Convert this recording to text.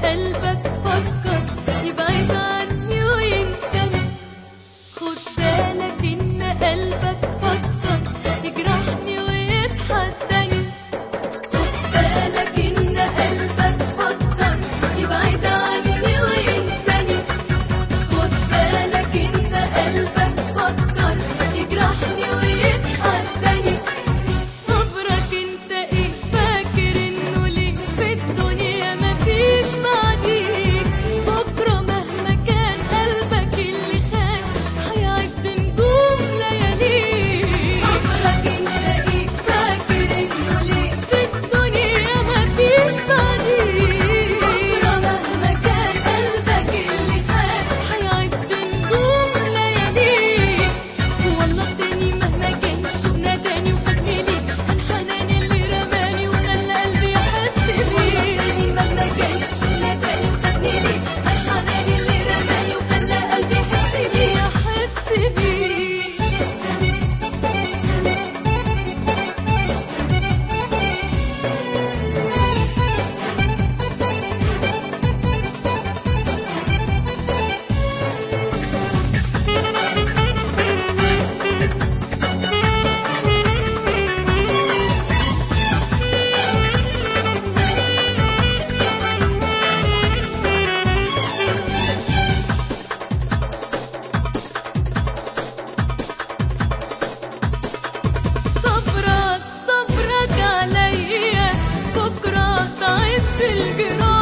قلبك فكر يبعد عني وينساني خد بالك ان قلبك فكر يجرحني ويتحداني خد بالك ان قلبك فكر يبعد عني وينساني خد بالك ان قلبك فكر يجرحني ويتحداني صبرك انت ايه فاكر انه ليه في الدنيا مفيش بعديك بكره مهما كان قلبك اللي خان هيعد نجوم لياليك صبرك انت ايه فاكر انه ليه في الدنيا مفيش بعديك بكره مهما كان قلبك اللي خان هيعد نجوم لياليك والله تاني مهما كان شو ناداني وخدني ليك عن حناني اللي رماني وخلى قلبي يحس بيه والله تاني مهما كان شو ناداني وخدني ليك عن حناني اللي رماني وخلى قلبي يحس بيه يحس بيه صبرك صبرك عليا بكرة تعد الجراح